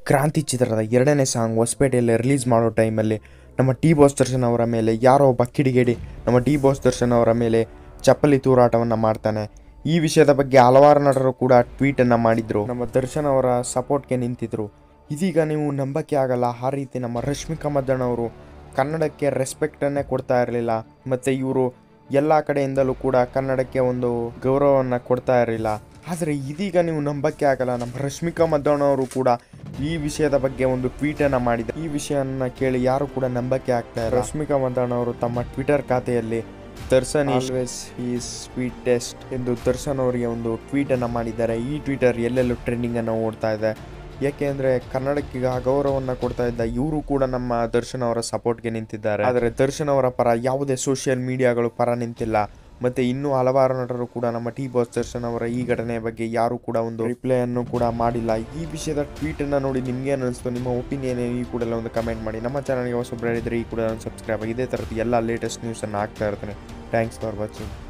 ಕ್ರಾಂತಿ ಚಿತ್ರದ ಎರಡನೇ ಸಾಂಗ್ ಹೊಸಪೇಟೆಯಲ್ಲಿ ರಿಲೀಸ್ ಮಾಡೋ ಟೈಮಲ್ಲಿ ನಮ್ಮ ಟಿ ಬಾಸ್ ದರ್ಶನ್ ಅವರ ಮೇಲೆ ಯಾರೋ ಒಬ್ಬ ಕಿಡಿಗೇಡಿ ನಮ್ಮ ಟಿ ಬಾಸ್ ದರ್ಶನ್ ಅವರ ಮೇಲೆ ಚಪ್ಪಲಿ ತೂರಾಟವನ್ನು ಮಾಡ್ತಾನೆ ಈ ವಿಷಯದ ಬಗ್ಗೆ ಹಲವಾರು ನಟರು ಕೂಡ ಟ್ವೀಟನ್ನು ಮಾಡಿದ್ರು ನಮ್ಮ ದರ್ಶನ್ ಅವರ ಸಪೋರ್ಟ್ಗೆ ನಿಂತಿದ್ರು ಇದೀಗ ನೀವು ನಂಬಕ್ಕೆ ಆಗಲ್ಲ ಆ ರೀತಿ ನಮ್ಮ ರಶ್ಮಿಕಾ ಮದ್ದಣ್ಣ ಅವರು ಕನ್ನಡಕ್ಕೆ ರೆಸ್ಪೆಕ್ಟನ್ನೇ ಕೊಡ್ತಾ ಇರಲಿಲ್ಲ ಮತ್ತು ಇವರು ಎಲ್ಲ ಕಡೆಯಿಂದಲೂ ಕೂಡ ಕನ್ನಡಕ್ಕೆ ಒಂದು ಗೌರವವನ್ನು ಕೊಡ್ತಾ ಇರಲಿಲ್ಲ ಆದರೆ ಇದೀಗ ನೀವು ನಂಬಕ್ಕೆ ಆಗಲ್ಲ ನಮ್ಮ ರಶ್ಮಿಕಾ ಮದ್ದಣ್ಣ ಅವರು ಕೂಡ ಈ ವಿಷಯದ ಬಗ್ಗೆ ಒಂದು ಟ್ವೀಟನ್ನು ಮಾಡಿದ್ದಾರೆ ಈ ವಿಷಯನ ಕೇಳಿ ಯಾರು ಕೂಡ ನಂಬಕ್ಕೆ ಆಗ್ತಾ ಇಲ್ಲ ರಶ್ಮಿಕಾ ಮದ್ದಣ್ಣ ಅವರು ತಮ್ಮ ಟ್ವಿಟರ್ ಖಾತೆಯಲ್ಲಿ ದರ್ಶನ್ ಆಲ್ವೇಸ್ ಈಸ್ ಸ್ವೀಟೆಸ್ಟ್ ಎಂದು ದರ್ಶನ್ ಅವರಿಗೆ ಒಂದು ಟ್ವೀಟನ್ನು ಮಾಡಿದ್ದಾರೆ ಈ ಟ್ವಿಟರ್ ಎಲ್ಲೆಲ್ಲೂ ಟ್ರೆಂಡಿಂಗನ್ನು ಓಡ್ತಾ ಇದೆ ಯಾಕೆಂದ್ರೆ ಕನ್ನಡಕ್ಕೆ ಗೌರವವನ್ನು ಕೊಡ್ತಾ ಇದ್ದ ಇವರು ಕೂಡ ನಮ್ಮ ದರ್ಶನ್ ಅವರ ಸಪೋರ್ಟ್ಗೆ ನಿಂತಿದ್ದಾರೆ ಆದರೆ ದರ್ಶನ್ ಅವರ ಪರ ಯಾವುದೇ ಸೋಷಿಯಲ್ ಮೀಡಿಯಾಗಳು ಪರ ನಿಂತಿಲ್ಲ ಮತ್ತೆ ಇನ್ನೂ ಹಲವಾರು ನಟರು ಕೂಡ ನಮ್ಮ ಟಿ ಬಾಸ್ ದರ್ಶನ್ ಅವರ ಈ ಘಟನೆಯ ಬಗ್ಗೆ ಯಾರು ಕೂಡ ಒಂದು ರಿಪ್ಲೈ ಅನ್ನು ಕೂಡ ಮಾಡಿಲ್ಲ ಈ ವಿಷಯದ ಟ್ವೀಟ್ ಅನ್ನ ನೋಡಿ ನಿಮ್ಗೆ ಏನು ಅನಿಸ್ತು ನಿಮ್ಮ ಒಪಿನಿಯನ್ ಈ ಕೂಡ ಒಂದು ಕಮೆಂಟ್ ಮಾಡಿ ನಮ್ಮ ಚಾನಲ್ಗೆ ಹೊಸೊಬ್ಬರು ಹೇಳಿದ್ರೆ ಈ ಕೂಡ ಒಂದು ಸಬ್ಸ್ಕ್ರೈಬ್ ಆಗಿ ಇದೇ ಥರದ ಎಲ್ಲ ಲೇಟೆಸ್ಟ್ ನ್ಯೂಸನ್ನು ಹಾಕ್ತಾ ಇರ್ತಾನೆ ಥ್ಯಾಂಕ್ಸ್ ಫಾರ್ ವಾಚಿಂಗ್